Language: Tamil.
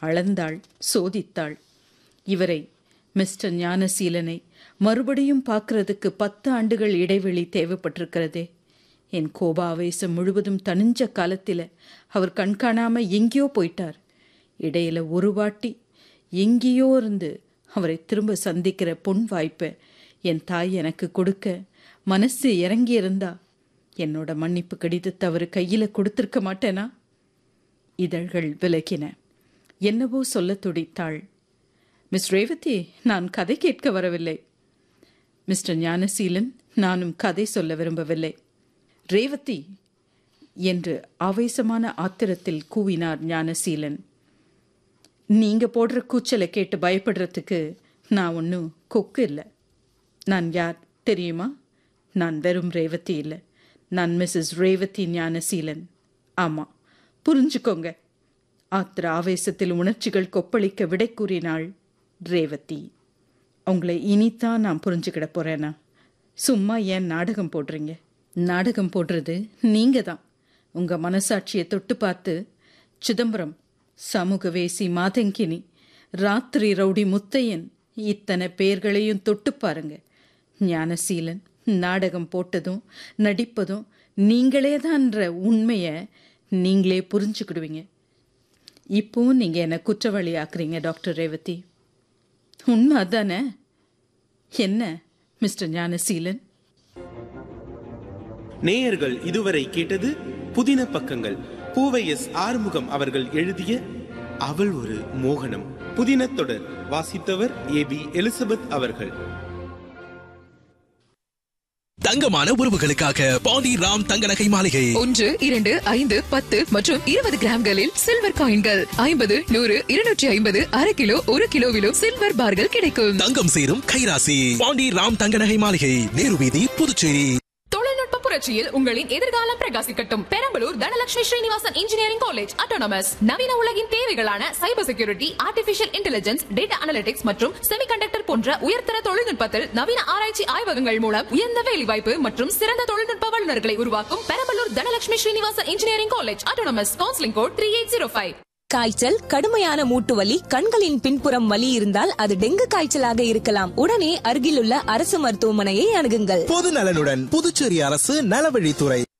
அளந்தாள் சோதித்தாள் இவரை மிஸ்டர் ஞானசீலனை மறுபடியும் பார்க்கறதுக்கு பத்து ஆண்டுகள் இடைவெளி தேவைப்பட்டிருக்கிறதே என் கோபாவேசம் முழுவதும் தனிஞ்ச காலத்தில் அவர் கண்காணாம எங்கேயோ போயிட்டார் இடையில ஒரு வாட்டி எங்கேயோ இருந்து அவரை திரும்ப சந்திக்கிற பொன் வாய்ப்பை என் தாய் எனக்கு கொடுக்க மனசு இறங்கி இருந்தா என்னோட மன்னிப்பு கடிதத்தை அவர் கையில் கொடுத்திருக்க மாட்டேனா இதழ்கள் விலகின என்னவோ சொல்ல துடித்தாள் மிஸ் ரேவதி நான் கதை கேட்க வரவில்லை மிஸ்டர் ஞானசீலன் நானும் கதை சொல்ல விரும்பவில்லை ரேவதி என்று ஆவேசமான ஆத்திரத்தில் கூவினார் ஞானசீலன் நீங்க போடுற கூச்சலை கேட்டு பயப்படுறதுக்கு நான் ஒன்றும் கொக்கு இல்லை நான் யார் தெரியுமா நான் வெறும் ரேவதி இல்லை நான் மிஸ்ஸஸ் ரேவதி ஞானசீலன் ஆமாம் புரிஞ்சுக்கோங்க ஆத்திர ஆவேசத்தில் உணர்ச்சிகள் கொப்பளிக்க விடை கூறினாள் ரேவதி உங்களை இனித்தான் நான் புரிஞ்சுக்கிட போறேனா சும்மா ஏன் நாடகம் போடுறீங்க நாடகம் போடுறது நீங்க தான் உங்க மனசாட்சியை தொட்டு பார்த்து சிதம்பரம் சமூகவேசி மாதங்கினி ராத்திரி ரவுடி முத்தையன் இத்தனை பேர்களையும் தொட்டு பாருங்க ஞானசீலன் நாடகம் போட்டதும் நடிப்பதும் நீங்களே தான்ற உண்மையை நீங்களே புரிஞ்சுக்கிடுவீங்க இப்போ நீங்க என்ன குற்றவாளி ஆக்குறீங்க டாக்டர் ரேவதி உண்மை அதானே என்ன மிஸ்டர் ஞானசீலன் நேயர்கள் இதுவரை கேட்டது புதின பக்கங்கள் பூவை எஸ் ஆறுமுகம் அவர்கள் எழுதிய அவள் ஒரு மோகனம் புதின தொடர் வாசித்தவர் ஏ பி எலிசபெத் அவர்கள் தங்கமான உறவுகளுக்காக பாண்டி ராம் தங்க நகை மாளிகை ஒன்று இரண்டு ஐந்து பத்து மற்றும் இருபது கிராம்களில் சில்வர் காயின்கள் ஐம்பது நூறு இருநூற்றி ஐம்பது அரை கிலோ ஒரு கிலோவிலும் சில்வர் பார்கள் கிடைக்கும் தங்கம் சேரும் கைராசி பாண்டி ராம் தங்க நகை மாளிகை நேரு வீதி புதுச்சேரி தொழில்நுட்ப புரட்சியில் உங்களின் எதிர்காலம் பிரகாசிக்கட்டும் Perambalur Dhanalakshmi Srinivasan Engineering College autonomous நவீன உலகின் தேவைகளான cyber security artificial intelligence data analytics மற்றும் செமிகண்டக்டர் போன்ற உயர்தர தொழில்நுட்பத்தில் நவீன ஆராய்ச்சி ஆய்வகங்கள் மூலம் உயர்ந்த வேலைவாய்ப்பு மற்றும் சிறந்த தொழில்நுட்ப வல்லுநர்களை உருவாக்கும் Perambalur Dhanalakshmi Srinivasan Engineering College autonomous counselling code three eight zero five காய்ச்சல் கடுமையான மூட்டு வலி கண்களின் பின்புறம் வலி இருந்தால் அது டெங்கு காய்ச்சலாக இருக்கலாம் உடனே அருகிலுள்ள அரசு மருத்துவமனையை அணுகுங்கள் பொது நலனுடன் புதுச்சேரி அரசு நலவழித்துறை